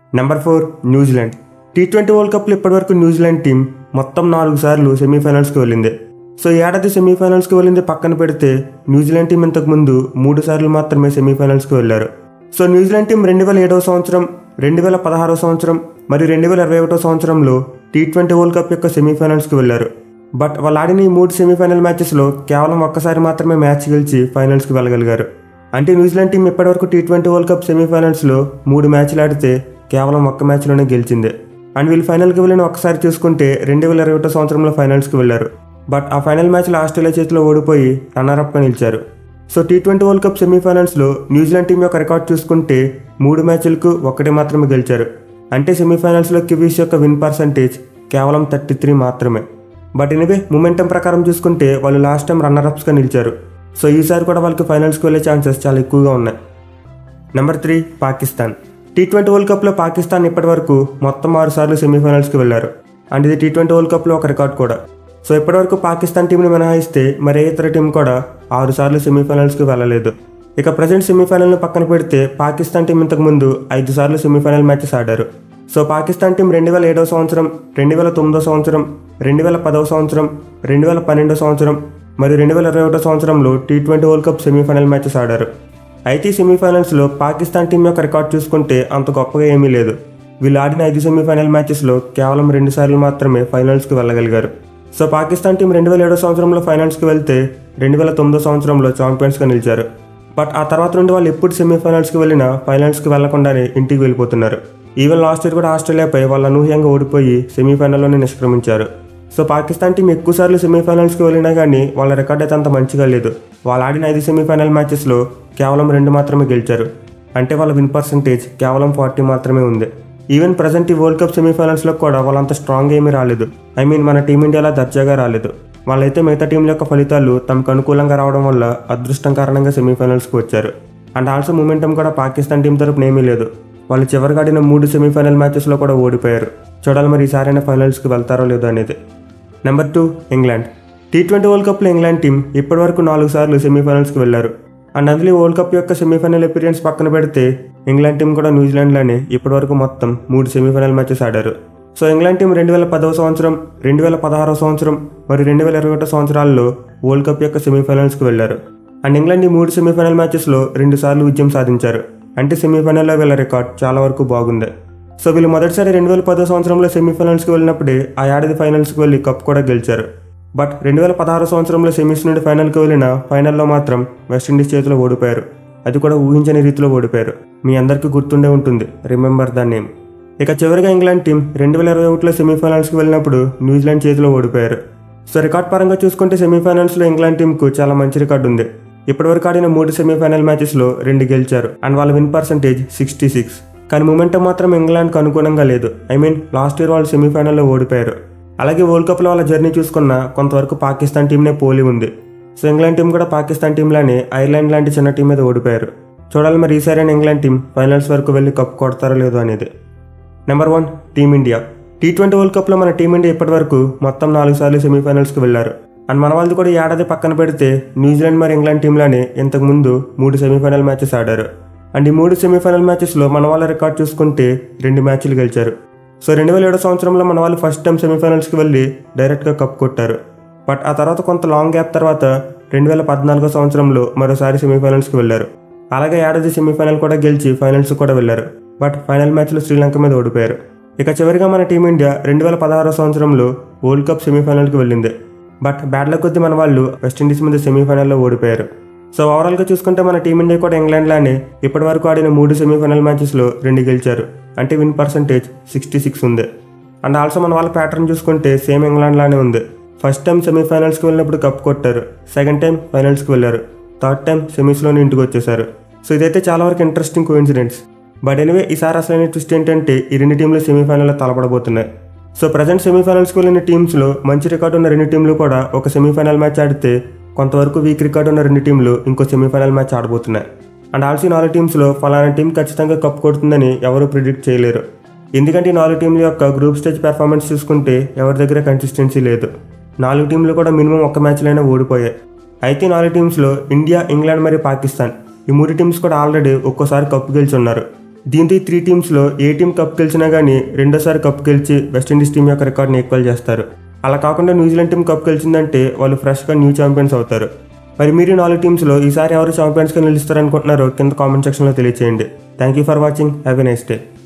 number four New Zealand T twenty world కప్లో ఇప్పటివరకు New Zealand team మొత్తం నాలుగు సార్లు సెమీఫైనల్స్కి వెళ్ళింది సో ఈ ఏడాది సెమీఫైనల్స్కి వెళ్ళింది పక్కన పెడితే న్యూజిలాండ్ టీం ఇంతకు ముందు మూడు సార్లు మాత్రమే సెమీఫైనల్స్కి వెళ్ళారు సో న్యూజిలాండ్ టీం రెండు వేల ఏడవ సంవత్సరం రెండు వేల పదహారవ సంవత్సరం మరియు రెండు వేల ఇరవై ఒకటో సంవత్సరంలో టీ ట్వంటీ వరల్డ్ కప్ యొక్క సెమీఫైనల్స్కి వెళ్ళారు బట్ వాళ్ళు ఆడిన ఈ మూడు సెమీఫైనల్ మ్యాచెస్లో కేవలం ఒక్కసారి మాత్రమే మ్యాచ్ గెలిచి ఫైనల్స్కి వెళ్ళగలిగారు అంటే న్యూజిలాండ్ టీం ఇప్పటివరకు టీ ట్వంటీ వరల్డ్ కప్ సెమీఫైనల్స్లో మూడు మ్యాచ్లు ఆడితే కేవలం ఒక్క మ్యాచ్లోనే గెలిచింది అండ్ వీళ్ళు ఫైనల్కి వెళ్ళిన ఒకసారి చూసుకుంటే రెండు వేల ఇరవై ఒకటో సంవత్సరంలో ఫైనల్స్కి వెళ్ళారు బట్ ఆ ఫైనల్ మ్యాచ్లో ఆస్ట్రేలియా చేతిలో ఓడిపోయి రన్నర్అప్గా నిలిచారు so T twenty world cup సెమీఫైనల్స్లో న్యూజిలాండ్ టీం యొక్క రికార్డ్ చూసుకుంటే మూడు మ్యాచ్లకు ఒక్కటే మాత్రమే గెలిచారు అంటే సెమీఫైనల్స్లో కివీస్ యొక్క విన్ పర్సంటేజ్ కేవలం థర్టీ త్రీ మాత్రమే బట్ ఎనివే మూమెంటం ప్రకారం చూసుకుంటే వాళ్ళు లాస్ట్ టైం రన్నర్అప్స్గా నిలిచారు సో ఈసారి కూడా వాళ్ళకి ఫైనల్స్కి వెళ్ళే ఛాన్సెస్ చాలా ఎక్కువగా ఉన్నాయి number three Pakistan T twenty world కప్లో పాకిస్తాన్ ఇప్పటివరకు మొత్తం ఆరు సార్లు సెమీఫైనల్స్కి వెళ్ళారు అండ్ ఇది టీ ట్వంటీ వరల్డ్ కప్లో ఒక రికార్డ్ కూడా సో ఇప్పటివరకు పాకిస్తాన్ టీంని మినహాయిస్తే మరే ఇతర టీం కూడా ఆరు సార్లు సెమీఫైనల్స్కి వెళ్ళలేదు ఇక ప్రజెంట్ సెమీఫైనల్ని పక్కన పెడితే పాకిస్తాన్ టీం ఇంతకు ముందు ఐదు సార్లు సెమీఫైనల్ మ్యాచెస్ ఆడారు సో పాకిస్తాన్ టీం రెండు వేల ఏడవ సంవత్సరం రెండు వేల తొమ్మిదో సంవత్సరం రెండు వేల పదవ సంవత్సరం రెండు వేల పన్నెండో సంవత్సరం మరియు రెండు వేల ఇరవై ఒకటో సంవత్సరంలో T twenty world cup semifinal matches ఆడారు అయితే ఈ సెమీఫైనల్స్లో పాకిస్తాన్ టీం యొక్క రికార్డ్ చూసుకుంటే అంత గొప్పగా ఏమీ లేదు వీళ్ళు ఆడిన ఐదు సెమీఫైనల్ మ్యాచెస్లో కేవలం రెండు సార్లు మాత్రమే ఫైనల్స్కి వెళ్ళగలిగారు సో పాకిస్తాన్ టీం రెండు వేల ఏడో సంవత్సరంలో ఫైనల్స్కి వెళ్తే రెండు వేల తొమ్మిదో సంవత్సరంలో ఛాంపియన్స్గా నిలిచారు బట్ ఆ తర్వాత నుండి వాళ్ళు ఎప్పుడు సెమీఫైనల్స్కి వెళ్ళినా ఫైనల్స్కి వెళ్లకుండానే ఇంటికి వెళ్ళిపోతున్నారు ఈవెన్ లాస్ట్ ఇయర్ కూడా ఆస్ట్రేలియాపై వాళ్ళు అనూహ్యంగా ఓడిపోయి సెమీఫైనల్లోనే నిష్క్రమించారు సో పాకిస్తాన్ టీం ఎక్కువ సార్లు సెమీఫైనల్స్కి వెళ్ళినా కానీ వాళ్ళ రికార్డ్ అయితే అంత మంచిగా లేదు వాళ్ళు ఆడిన ఐదు సెమీఫైనల్ మ్యాచెస్లో కేవలం రెండు మాత్రమే గెలిచారు అంటే వాళ్ళ విన్ పర్సంటేజ్ కేవలం ఫార్టీ మాత్రమే ఉంది ఈవెన్ ప్రజెంట్ ఈ వరల్డ్ కప్ సెమీఫైనల్స్లో కూడా వాళ్ళంత స్ట్రాంగ్ ఏమీ రాలేదు ఐ మీన్ మన టీమిండియాలో దర్జాగా రాలేదు వాళ్ళైతే మిగతా టీంల యొక్క ఫలితాలు తమకు అనుకూలంగా రావడం వల్ల అదృష్టం కారణంగా సెమీఫైనల్స్కి వచ్చారు అండ్ ఆల్సో మూమెంటం కూడా పాకిస్తాన్ టీం తరపున ఏమీ లేదు వాళ్ళు చివరికి ఆడిన మూడు సెమీఫైనల్ మ్యాచెస్లో కూడా ఓడిపోయారు చూడాలి మరి ఈసారైనా ఫైనల్స్కి వెళ్తారో లేదో అనేది number two England T twenty world కప్లో ఇంగ్లాండ్ టీం ఇప్పటివరకు నాలుగు సార్లు సెమీఫైనల్స్కి వెళ్లారు అండ్ అందులో వరల్డ్ కప్ యొక్క సెమీఫైనల్ ఎపీరియన్స్ పక్కన పెడితే ఇంగ్లాండ్ టీం కూడా న్యూజిలాండ్లోనే ఇప్పటివరకు మొత్తం మూడు సెమీఫైనల్ మ్యాచెస్ ఆడారు సో ఇంగ్లాండ్ టీం రెండు వేల పదవ సంవత్సరం రెండు వేల పదహారవ సంవత్సరం మరియు రెండు వేల ఇరవై ఒకటో సంవత్సరాల్లో వరల్డ్ కప్ యొక్క సెమీఫైనల్స్కి వెళ్లారు అండ్ ఇంగ్లాండ్ ఈ మూడు సెమీఫైనల్ మ్యాచెస్లో రెండు సార్లు విజయం సాధించారు అంటే సెమీఫైనల్లో వీళ్ళ రికార్డ్ చాలా వరకు బాగుంది సో వీళ్ళు మొదటిసారి రెండు వేల పదో సంవత్సరంలో సెమీఫైనల్స్కి వెళ్ళినప్పుడే ఆ ఏడాది ఫైనల్స్కి వెళ్ళి కప్ కూడా గెలిచారు బట్ రెండు వేల పదహారు సంవత్సరంలో సెమీస్ నుండి ఫైనల్కి వెళ్ళిన ఫైనల్లో మాత్రం వెస్టిండీస్ చేతిలో ఓడిపోయారు అది కూడా ఊహించని రీతిలో ఓడిపోయారు మీ అందరికీ గుర్తుండే ఉంటుంది రిమెంబర్ ద నేమ్ ఇక చివరిగా ఇంగ్లాండ్ టీం రెండు వేల ఇరవై ఒకటిలో సెమీఫైనల్స్కి వెళ్ళినప్పుడు న్యూజిలాండ్ చేతిలో ఓడిపోయారు సో రికార్డ్ పరంగా చూసుకుంటే సెమీఫైనల్స్లో ఇంగ్లాండ్ టీంకు చాలా మంచి రికార్డు ఉంది ఇప్పటివరకు ఆడిన మూడు సెమీఫైనల్ మ్యాచెస్లో రెండు గెలిచారు అండ్ వాళ్ళ విన్ పర్సంటేజ్ సిక్స్టీ సిక్స్ కానీ మూమెంటం మాత్రం ఇంగ్లాండ్కి అనుగుణంగా లేదు ఐ మీన్ లాస్ట్ ఇయర్ వాళ్ళు సెమీఫైనల్లో ఓడిపోయారు అలాగే వరల్డ్ కప్లో వాళ్ళ జర్నీ చూసుకున్న కొంతవరకు పాకిస్తాన్ టీంనే పోలి ఉంది సో ఇంగ్లాండ్ టీం కూడా పాకిస్తాన్ టీంలానే ఐర్లాండ్ లాంటి చిన్న టీం మీద ఓడిపోయారు చూడాలి మరి ఈసారి ఇంగ్లాండ్ టీం ఫైనల్స్ వరకు వెళ్ళి కప్ కొడతారో లేదో అనేది number one team India T twenty world కప్లో మన టీమిండియా ఇప్పటివరకు మొత్తం నాలుగు సార్లు సెమీఫైనల్స్కి వెళ్లారు అండ్ మన వాళ్ళది కూడా ఈ ఏడాది పక్కన పెడితే న్యూజిలాండ్ మరి ఇంగ్లాండ్ టీంలోనే ఇంతకు ముందు మూడు సెమీఫైనల్ మ్యాచెస్ ఆడారు అండ్ ఈ మూడు సెమీఫైనల్ మ్యాచెస్లో మన వాళ్ళ రికార్డ్ చూసుకుంటే రెండు మ్యాచ్లు గెలిచారు సో రెండు వేల ఏడో సంవత్సరంలో మన వాళ్ళు ఫస్ట్ టైం సెమీఫైనల్స్కి వెళ్ళి డైరెక్ట్గా కప్ కొట్టారు బట్ ఆ తర్వాత కొంత లాంగ్ గ్యాప్ తర్వాత రెండు వేల పద్నాలుగో సంవత్సరంలో మరోసారి సెమీఫైనల్స్కి వెళ్ళారు అలాగే ఏడాది సెమీఫైనల్ కూడా గెలిచి ఫైనల్స్ కూడా వెళ్ళారు బట్ ఫైనల్ మ్యాచ్లో శ్రీలంక మీద ఓడిపోయారు ఇక చివరిగా మన టీమిండియా రెండు వేల పదహారో సంవత్సరంలో వరల్డ్ కప్ సెమీఫైనల్కి వెళ్ళింది బట్ బ్యాడ్ లక్ కొద్దీ మన వాళ్ళు వెస్టిండీస్ మీద సెమీఫైనల్లో ఓడిపోయారు సో ఓవరాల్గా చూసుకుంటే మన టీమిండియా కూడా ఇంగ్లాండ్లానే ఇప్పటివరకు ఆడిన మూడు సెమీఫైనల్ మ్యాచెస్లో రెండు గెలిచారు అంటే విన్ పర్సంటేజ్ సిక్స్టీ సిక్స్ ఉంది అండ్ ఆల్సో మన వాళ్ళ ప్యాటర్న్ చూసుకుంటే సేమ్ ఇంగ్లాండ్లానే ఉంది ఫస్ట్ టైం సెమీఫైనల్స్కి వెళ్ళినప్పుడు కప్ కొట్టారు సెకండ్ టైం ఫైనల్స్కి వెళ్ళారు థర్డ్ టైం సెమీస్లోనే ఇంటికి వచ్చేసారు సో ఇదైతే చాలా వరకు ఇంట్రెస్టింగ్ కోఇన్సిడెంట్స్ బట్ ఎనివే ఈసారి అసలైన ట్విస్ట్ ఏంటంటే ఈ రెండు టీంలు సెమీఫైనల్లో తలపడబోతున్నాయి సో ప్రజెంట్ సెమీఫైనల్స్కి వెళ్ళిన టీమ్స్లో మంచి రికార్డు ఉన్న రెండు టీంలు కూడా ఒక సెమీఫైనల్ మ్యాచ్ ఆడితే కొంతవరకు వీక్ రికార్డు ఉన్న రెండు టీంలు ఇంకో సెమీఫైనల్ మ్యాచ్ ఆడబోతున్నాయి అండ్ ఆల్సో ఈ నాలుగు టీమ్స్లో ఫలానా టీం ఖచ్చితంగా కప్ కొడుతుందని ఎవరు ప్రిడిక్ట్ చేయలేరు ఎందుకంటే ఈ నాలుగు టీంల యొక్క గ్రూప్ స్టేజ్ పెర్ఫార్మెన్స్ చూసుకుంటే ఎవరి దగ్గర కన్సిస్టెన్సీ లేదు నాలుగు టీంలు కూడా మినిమం ఒక్క మ్యాచ్లైనా ఓడిపోయాయి అయితే ఈ నాలుగు టీమ్స్లో ఇండియా ఇంగ్లాండ్ మరియు పాకిస్తాన్ ఈ మూడు టీమ్స్ కూడా ఆల్రెడీ ఒక్కోసారి కప్పు గెలిచి ఉన్నారు దీంతో ఈ త్రీ టీమ్స్లో ఏ టీం కప్ గెలిచినా కానీ రెండోసారి కప్ గెలిచి వెస్టిండీస్ టీం యొక్క రికార్డ్ని ఈక్వల్ చేస్తారు అలా కాకుండా న్యూజిలాండ్ టీం కప్ గెలిచిందంటే వాళ్ళు ఫ్రెష్గా న్యూ ఛాంపియన్స్ అవుతారు మరి మీరు ఈ నాలుగు టీమ్స్లో ఈసారి ఎవరు ఛాంపియన్స్గా నిలుస్తారనుకుంటున్నారో కింద కామెంట్ సెక్షన్లో తెలియచేయండి thank you for watching have a nice day